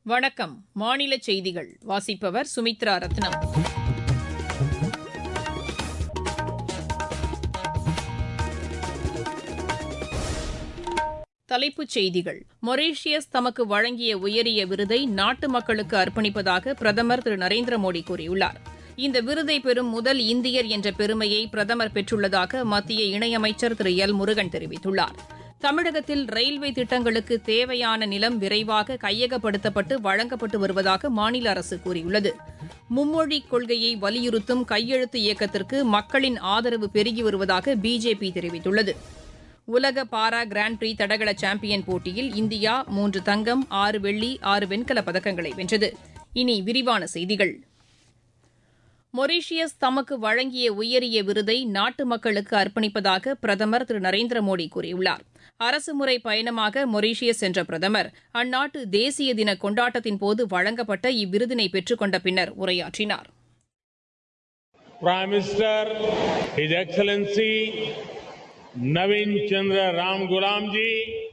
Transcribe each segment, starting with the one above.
வணக்கம் மாநில செய்திகள் வாசிப்பவர் சுமித்ரா ரத்னம் தலைப்புச் செய்திகள் மொரீஷியஸ் தமக்கு வழங்கிய உயரிய விருதை நாட்டு மக்களுக்கு அர்ப்பணிப்பதாக பிரதமர் திரு நரேந்திர மோடி கூறியுள்ளார் இந்த விருதை பெறும் முதல் இந்தியர் என்ற பெருமையை பிரதமர் பெற்றுள்ளதாக மத்திய இணையமைச்சர் திரு எல் முருகன் தெரிவித்துள்ளார் தமிழகத்தில் ரயில்வே திட்டங்களுக்கு தேவையான நிலம் விரைவாக கையகப்படுத்தப்பட்டு வழங்கப்பட்டு வருவதாக மாநில அரசு கூறியுள்ளது மும்மொழி கொள்கையை வலியுறுத்தும் கையெழுத்து இயக்கத்திற்கு மக்களின் ஆதரவு பெருகி வருவதாக பிஜேபி தெரிவித்துள்ளது உலக பாரா கிராண்ட் பிரீ தடகள சாம்பியன் போட்டியில் இந்தியா மூன்று தங்கம் ஆறு வெள்ளி ஆறு வெண்கலப் பதக்கங்களை வென்றது இனி விரிவான செய்திகள் மொரீஷியஸ் தமக்கு வழங்கிய உயரிய விருதை நாட்டு மக்களுக்கு அர்ப்பணிப்பதாக பிரதமர் திரு நரேந்திர மோடி கூறியுள்ளார் அரசுமுறை பயணமாக மொரீஷியஸ் சென்ற பிரதமர் அந்நாட்டு தேசிய தின கொண்டாட்டத்தின்போது வழங்கப்பட்ட இவ்விருதினை பெற்றுக் கொண்ட பின்னர் உரையாற்றினார் Prime Minister, His Excellency Navin Chandra Ram Gulam ji,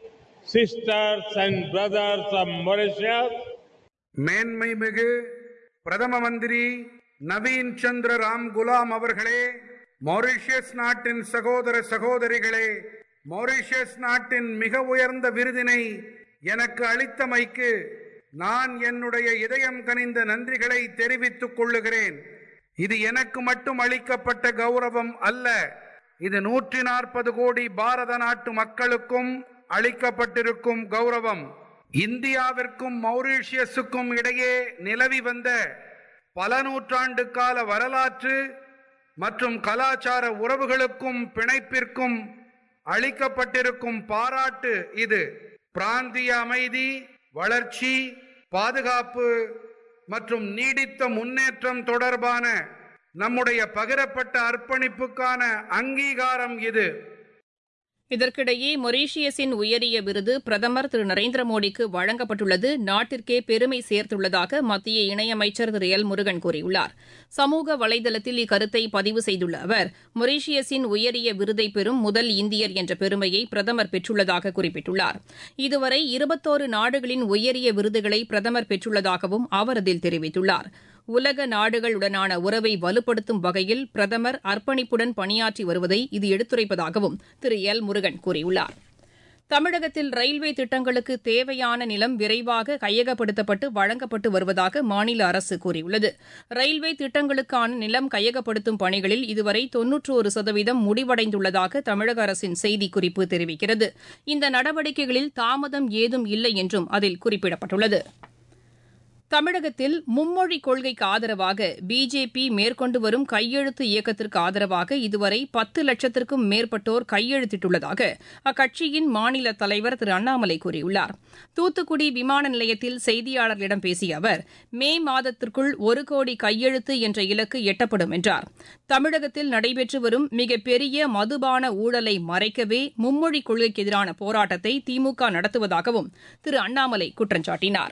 sisters and brothers of Mauritius, மேன்மை மிகு பிரதம மந்திரி நவீன் சந்திர ராம் குலாம் அவர்களே மொரிஷியஸ் நாட்டின் சகோதர சகோதரிகளே மொரிஷியஸ் நாட்டின் மிக உயர்ந்த விருதினை எனக்கு அளித்தமைக்கு நான் என்னுடைய இதயம் கனிந்த நன்றிகளை தெரிவித்துக் கொள்ளுகிறேன் இது எனக்கு மட்டும் அளிக்கப்பட்ட கௌரவம் அல்ல இது நூற்றி நாற்பது கோடி பாரத நாட்டு மக்களுக்கும் அளிக்கப்பட்டிருக்கும் கௌரவம் இந்தியாவிற்கும் மௌரீஷியஸுக்கும் இடையே நிலவி வந்த பல நூற்றாண்டு கால வரலாற்று மற்றும் கலாச்சார உறவுகளுக்கும் பிணைப்பிற்கும் அளிக்கப்பட்டிருக்கும் பாராட்டு இது பிராந்திய அமைதி வளர்ச்சி பாதுகாப்பு மற்றும் நீடித்த முன்னேற்றம் தொடர்பான நம்முடைய பகிரப்பட்ட அர்ப்பணிப்புக்கான அங்கீகாரம் இது இதற்கிடையே மொரீஷியஸின் உயரிய விருது பிரதமர் திரு நரேந்திர மோடிக்கு வழங்கப்பட்டுள்ளது நாட்டிற்கே பெருமை சேர்த்துள்ளதாக மத்திய இணையமைச்சர் திரு எல் முருகன் கூறியுள்ளார் சமூக வலைதளத்தில் இக்கருத்தை பதிவு செய்துள்ள அவர் மொரீஷியஸின் உயரிய விருதை பெறும் முதல் இந்தியர் என்ற பெருமையை பிரதமர் பெற்றுள்ளதாக குறிப்பிட்டுள்ளார் இதுவரை இருபத்தோரு நாடுகளின் உயரிய விருதுகளை பிரதமர் பெற்றுள்ளதாகவும் அவர் அதில் தெரிவித்துள்ளார் உலக நாடுகளுடனான உறவை வலுப்படுத்தும் வகையில் பிரதமர் அர்ப்பணிப்புடன் பணியாற்றி வருவதை இது எடுத்துரைப்பதாகவும் திரு எல் முருகன் கூறியுள்ளார் தமிழகத்தில் ரயில்வே திட்டங்களுக்கு தேவையான நிலம் விரைவாக கையகப்படுத்தப்பட்டு வழங்கப்பட்டு வருவதாக மாநில அரசு கூறியுள்ளது ரயில்வே திட்டங்களுக்கான நிலம் கையகப்படுத்தும் பணிகளில் இதுவரை தொன்னூற்றோரு சதவீதம் முடிவடைந்துள்ளதாக தமிழக அரசின் செய்திக்குறிப்பு தெரிவிக்கிறது இந்த நடவடிக்கைகளில் தாமதம் ஏதும் இல்லை என்றும் அதில் குறிப்பிடப்பட்டுள்ளது தமிழகத்தில் மும்மொழி கொள்கைக்கு ஆதரவாக பிஜேபி மேற்கொண்டு வரும் கையெழுத்து இயக்கத்திற்கு ஆதரவாக இதுவரை பத்து லட்சத்திற்கும் மேற்பட்டோர் கையெழுத்திட்டுள்ளதாக அக்கட்சியின் மாநில தலைவர் திரு அண்ணாமலை கூறியுள்ளார் தூத்துக்குடி விமான நிலையத்தில் செய்தியாளர்களிடம் பேசிய அவர் மே மாதத்திற்குள் ஒரு கோடி கையெழுத்து என்ற இலக்கு எட்டப்படும் என்றார் தமிழகத்தில் நடைபெற்று வரும் மிகப்பெரிய மதுபான ஊழலை மறைக்கவே மும்மொழி கொள்கைக்கு எதிரான போராட்டத்தை திமுக நடத்துவதாகவும் திரு அண்ணாமலை குற்றம் சாட்டினாா்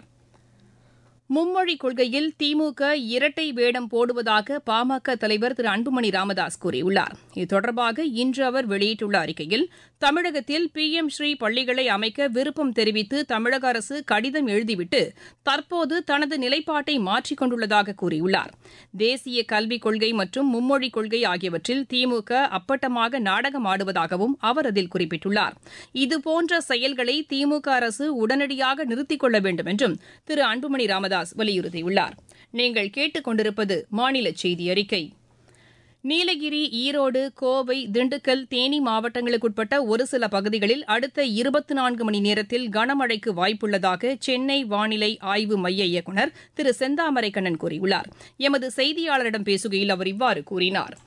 மும்மொழி கொள்கையில் திமுக இரட்டை வேடம் போடுவதாக பாமக தலைவர் திரு அன்புமணி ராமதாஸ் கூறியுள்ளார் இது தொடர்பாக இன்று அவர் வெளியிட்டுள்ள அறிக்கையில் தமிழகத்தில் பி எம் ஸ்ரீ பள்ளிகளை அமைக்க விருப்பம் தெரிவித்து தமிழக அரசு கடிதம் எழுதிவிட்டு தற்போது தனது நிலைப்பாட்டை மாற்றிக் கொண்டுள்ளதாக கூறியுள்ளார் தேசிய கல்விக் கொள்கை மற்றும் மும்மொழி கொள்கை ஆகியவற்றில் திமுக அப்பட்டமாக நாடகம் ஆடுவதாகவும் அவர் அதில் குறிப்பிட்டுள்ளார் இதுபோன்ற செயல்களை திமுக அரசு உடனடியாக நிறுத்திக் கொள்ள வேண்டும் என்றும் திரு அன்புமணி ராமதாஸ் ராமதாஸ் வலியுறுத்தியுள்ளார் நீங்கள் கேட்டுக் கொண்டிருப்பது மாநில செய்தி அறிக்கை நீலகிரி ஈரோடு கோவை திண்டுக்கல் தேனி மாவட்டங்களுக்குட்பட்ட ஒரு சில பகுதிகளில் அடுத்த இருபத்தி நான்கு மணி நேரத்தில் கனமழைக்கு வாய்ப்புள்ளதாக சென்னை வானிலை ஆய்வு மைய இயக்குநர் திரு செந்தாமரைக்கண்ணன் கூறியுள்ளார் எமது செய்தியாளரிடம் பேசுகையில் அவர் இவ்வாறு கூறினார்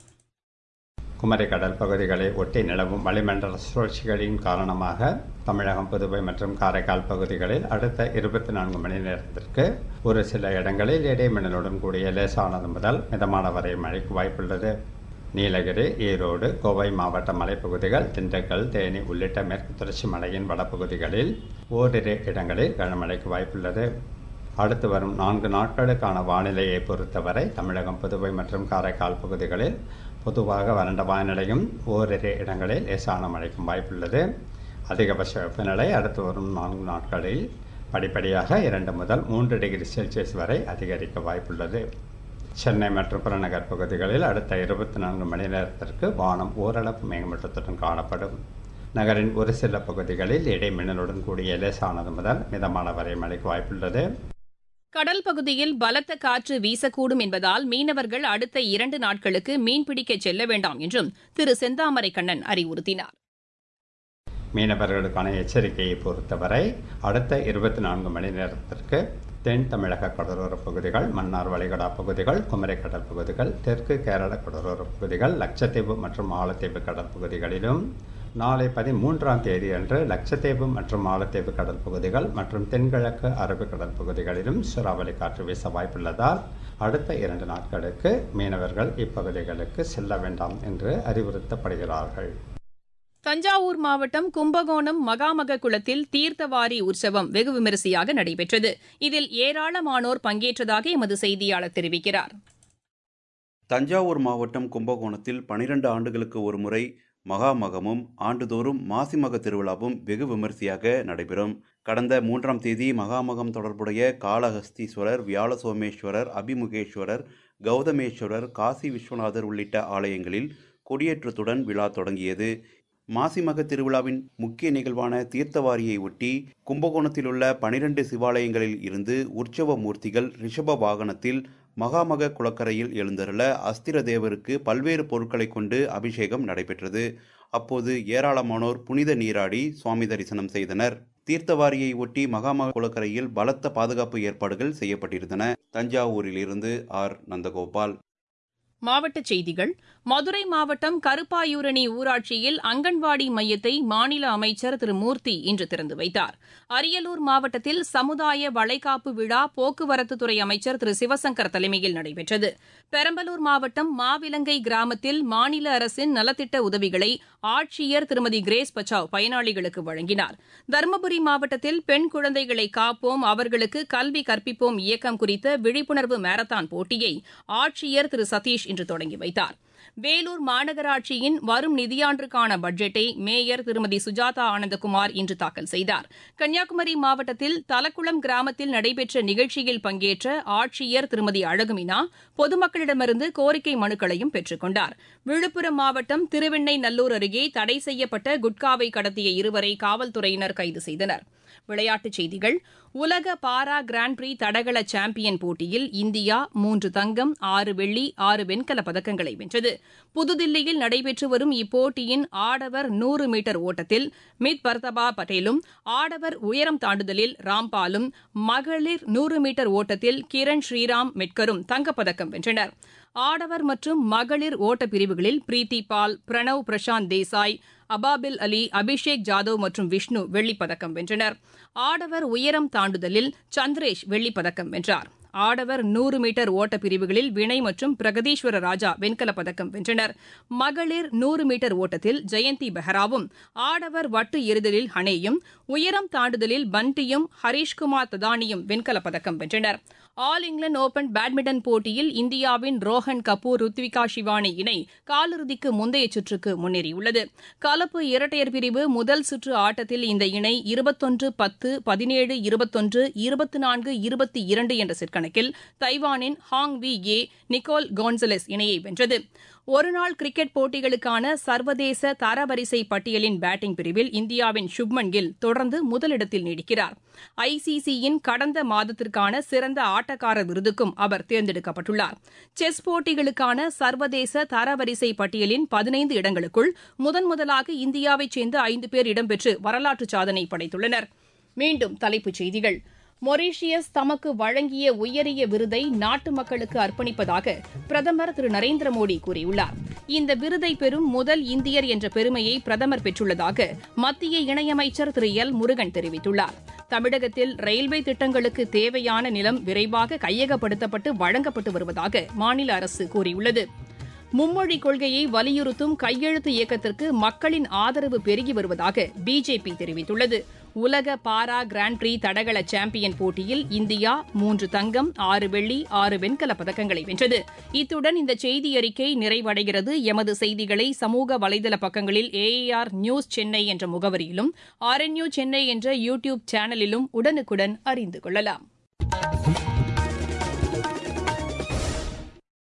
குமரி கடல் பகுதிகளை ஒட்டி நிலவும் வளிமண்டல சுழற்சிகளின் காரணமாக தமிழகம் புதுவை மற்றும் காரைக்கால் பகுதிகளில் அடுத்த இருபத்தி நான்கு மணி நேரத்திற்கு ஒரு சில இடங்களில் இடைமின்னலுடன் கூடிய லேசானது முதல் மிதமான வரை மழைக்கு வாய்ப்புள்ளது நீலகிரி ஈரோடு கோவை மாவட்ட மலைப்பகுதிகள் திண்டுக்கல் தேனி உள்ளிட்ட மேற்கு தொடர்ச்சி மலையின் வடபகுதிகளில் ஓரிரு இடங்களில் கனமழைக்கு வாய்ப்புள்ளது அடுத்து வரும் நான்கு நாட்களுக்கான வானிலையை பொறுத்தவரை தமிழகம் புதுவை மற்றும் காரைக்கால் பகுதிகளில் பொதுவாக வறண்ட வானிலையும் ஓரிரு இடங்களில் லேசான மழைக்கும் வாய்ப்புள்ளது அதிகபட்ச வெப்பநிலை அடுத்து வரும் நான்கு நாட்களில் படிப்படியாக இரண்டு முதல் மூன்று டிகிரி செல்சியஸ் வரை அதிகரிக்க வாய்ப்புள்ளது சென்னை மற்றும் புறநகர் பகுதிகளில் அடுத்த இருபத்தி நான்கு மணி நேரத்திற்கு வானம் ஓரளவு மேகமூட்டத்துடன் காணப்படும் நகரின் ஒரு சில பகுதிகளில் இடைமின்னலுடன் கூடிய லேசானது முதல் மிதமான வரை மழைக்கு வாய்ப்புள்ளது கடல் பகுதியில் பலத்த காற்று வீசக்கூடும் என்பதால் மீனவர்கள் அடுத்த இரண்டு நாட்களுக்கு மீன்பிடிக்க செல்ல வேண்டாம் என்றும் திரு செந்தாமரை கண்ணன் அறிவுறுத்தினார் மீனவர்களுக்கான எச்சரிக்கையை பொறுத்தவரை அடுத்த இருபத்தி நான்கு மணி நேரத்திற்கு தென் தமிழக கடலோர பகுதிகள் மன்னார் வளைகுடா பகுதிகள் குமரி கடல் பகுதிகள் தெற்கு கேரள கடலோர பகுதிகள் லட்சத்தீவு மற்றும் மாலத்தீவு கடல் பகுதிகளிலும் நாளை பதிமூன்றாம் தேதி அன்று லட்சத்தீவு மற்றும் மாலத்தீவு கடல் பகுதிகள் மற்றும் தென்கிழக்கு அரபிக்கடல் பகுதிகளிலும் சூறாவளி காற்று வீச வாய்ப்புள்ளதால் அடுத்த இரண்டு நாட்களுக்கு மீனவர்கள் இப்பகுதிகளுக்கு செல்ல வேண்டாம் என்று அறிவுறுத்தப்படுகிறார்கள் தஞ்சாவூர் மாவட்டம் கும்பகோணம் மகாமக குளத்தில் தீர்த்தவாரி உற்சவம் வெகு விமரிசையாக நடைபெற்றது இதில் ஏராளமானோர் பங்கேற்றதாக எமது செய்தியாளர் தெரிவிக்கிறார் தஞ்சாவூர் மாவட்டம் கும்பகோணத்தில் பனிரெண்டு ஆண்டுகளுக்கு ஒரு முறை மகாமகமும் ஆண்டுதோறும் மாசிமக திருவிழாவும் வெகு விமரிசையாக நடைபெறும் கடந்த மூன்றாம் தேதி மகாமகம் தொடர்புடைய காளஹஸ்தீஸ்வரர் வியாழ சோமேஸ்வரர் அபிமுகேஸ்வரர் கௌதமேஸ்வரர் காசி விஸ்வநாதர் உள்ளிட்ட ஆலயங்களில் கொடியேற்றத்துடன் விழா தொடங்கியது மாசிமக திருவிழாவின் முக்கிய நிகழ்வான தீர்த்தவாரியை ஒட்டி கும்பகோணத்தில் உள்ள பனிரெண்டு சிவாலயங்களில் இருந்து உற்சவ மூர்த்திகள் ரிஷப வாகனத்தில் மகாமக குளக்கரையில் எழுந்தருள அஸ்திர தேவருக்கு பல்வேறு பொருட்களை கொண்டு அபிஷேகம் நடைபெற்றது அப்போது ஏராளமானோர் புனித நீராடி சுவாமி தரிசனம் செய்தனர் தீர்த்தவாரியை ஒட்டி மகாமக குளக்கரையில் பலத்த பாதுகாப்பு ஏற்பாடுகள் செய்யப்பட்டிருந்தன தஞ்சாவூரில் இருந்து ஆர் நந்தகோபால் மாவட்டச் செய்திகள் மதுரை மாவட்டம் கருப்பாயூரணி ஊராட்சியில் அங்கன்வாடி மையத்தை மாநில அமைச்சர் திரு மூர்த்தி இன்று திறந்து வைத்தார் அரியலூர் மாவட்டத்தில் சமுதாய வளைகாப்பு விழா போக்குவரத்துத்துறை அமைச்சர் திரு சிவசங்கர் தலைமையில் நடைபெற்றது பெரம்பலூர் மாவட்டம் மாவிலங்கை கிராமத்தில் மாநில அரசின் நலத்திட்ட உதவிகளை ஆட்சியர் திருமதி கிரேஸ் பச்சாவ் பயனாளிகளுக்கு வழங்கினார் தருமபுரி மாவட்டத்தில் பெண் குழந்தைகளை காப்போம் அவர்களுக்கு கல்வி கற்பிப்போம் இயக்கம் குறித்த விழிப்புணர்வு மாரத்தான் போட்டியை ஆட்சியர் திரு சதீஷ் இன்று தொடங்கி வைத்தார் வேலூர் மாநகராட்சியின் வரும் நிதியாண்டிற்கான பட்ஜெட்டை மேயர் திருமதி சுஜாதா ஆனந்தகுமார் இன்று தாக்கல் செய்தார் கன்னியாகுமரி மாவட்டத்தில் தலக்குளம் கிராமத்தில் நடைபெற்ற நிகழ்ச்சியில் பங்கேற்ற ஆட்சியர் திருமதி அழகுமினா பொதுமக்களிடமிருந்து கோரிக்கை மனுக்களையும் பெற்றுக் கொண்டார் விழுப்புரம் மாவட்டம் திருவெண்ணெய்நல்லூர் அருகே தடை செய்யப்பட்ட குட்காவை கடத்திய இருவரை காவல்துறையினர் கைது செய்தனர் விளையாட்டுச் செய்திகள் உலக பாரா கிராண்ட் பிரீ தடகள சாம்பியன் போட்டியில் இந்தியா மூன்று தங்கம் ஆறு வெள்ளி ஆறு வெண்கலப் பதக்கங்களை வென்றது புதுதில்லியில் நடைபெற்று வரும் இப்போட்டியின் ஆடவர் நூறு மீட்டர் ஓட்டத்தில் மித் பர்தபா பட்டேலும் ஆடவர் உயரம் தாண்டுதலில் ராம்பாலும் மகளிர் நூறு மீட்டர் ஓட்டத்தில் கிரண் ஸ்ரீராம் மெட்கரும் தங்கப்பதக்கம் வென்றனர் ஆடவர் மற்றும் மகளிர் ஓட்டப் பிரிவுகளில் பிரீத்தி பால் பிரணவ் பிரசாந்த் தேசாய் அபாபில் அலி அபிஷேக் ஜாதவ் மற்றும் விஷ்ணு வெள்ளிப்பதக்கம் வென்றனர் ஆடவர் உயரம் தாண்டுதலில் சந்திரேஷ் வெள்ளிப்பதக்கம் வென்றார் ஆடவர் நூறு மீட்டர் ஓட்டப் பிரிவுகளில் வினய் மற்றும் பிரகதீஸ்வர ராஜா வெண்கலப் பதக்கம் வென்றனர் மகளிர் நூறு மீட்டர் ஓட்டத்தில் ஜெயந்தி பெஹராவும் ஆடவர் வட்டு எறிதலில் ஹனேயும் உயரம் தாண்டுதலில் பண்டியும் ஹரீஷ்குமார் ததானியும் வெண்கலப் பதக்கம் வென்றனர் ஆல் இங்கிலாந்து ஓபன் பேட்மிண்டன் போட்டியில் இந்தியாவின் ரோஹன் கபூர் ருத்விகா ஷிவானி இணை காலிறுதிக்கு முந்தைய சுற்றுக்கு முன்னேறியுள்ளது கலப்பு இரட்டையர் பிரிவு முதல் சுற்று ஆட்டத்தில் இந்த இணை இருபத்தொன்று பத்து பதினேழு இருபத்தொன்று இருபத்தி நான்கு இருபத்தி இரண்டு என்ற செட் கணக்கில் தைவானின் ஹாங் வி ஏ நிக்கோல் கோன்சலஸ் இணையை வென்றது ஒருநாள் கிரிக்கெட் போட்டிகளுக்கான சர்வதேச தரவரிசை பட்டியலின் பேட்டிங் பிரிவில் இந்தியாவின் சுப்மன் கில் தொடர்ந்து முதலிடத்தில் நீடிக்கிறார் ஐசிசியின் கடந்த மாதத்திற்கான சிறந்த ஆட்டக்காரர் விருதுக்கும் அவர் தேர்ந்தெடுக்கப்பட்டுள்ளார் செஸ் போட்டிகளுக்கான சர்வதேச தரவரிசை பட்டியலின் பதினைந்து இடங்களுக்குள் முதன் முதலாக இந்தியாவைச் சேர்ந்த ஐந்து பேர் இடம்பெற்று வரலாற்று சாதனை படைத்துள்ளனர் மீண்டும் தலைப்புச் செய்திகள் மொரீஷியஸ் தமக்கு வழங்கிய உயரிய விருதை நாட்டு மக்களுக்கு அர்ப்பணிப்பதாக பிரதமர் திரு நரேந்திர மோடி கூறியுள்ளார் இந்த விருதை பெறும் முதல் இந்தியர் என்ற பெருமையை பிரதமர் பெற்றுள்ளதாக மத்திய இணையமைச்சர் திரு எல் முருகன் தெரிவித்துள்ளார் தமிழகத்தில் ரயில்வே திட்டங்களுக்கு தேவையான நிலம் விரைவாக கையகப்படுத்தப்பட்டு வழங்கப்பட்டு வருவதாக மாநில அரசு கூறியுள்ளது மும்மொழி கொள்கையை வலியுறுத்தும் கையெழுத்து இயக்கத்திற்கு மக்களின் ஆதரவு பெருகி வருவதாக பிஜேபி தெரிவித்துள்ளது உலக பாரா கிராண்ட் பிரீ தடகள சாம்பியன் போட்டியில் இந்தியா மூன்று தங்கம் ஆறு வெள்ளி ஆறு வெண்கலப் பதக்கங்களை வென்றது இத்துடன் இந்த செய்தி அறிக்கை நிறைவடைகிறது எமது செய்திகளை சமூக வலைதள பக்கங்களில் ஏஐஆர் நியூஸ் சென்னை என்ற முகவரியிலும் ஆர்என்யூ சென்னை என்ற யூ டியூப் சேனலிலும் உடனுக்குடன் அறிந்து கொள்ளலாம்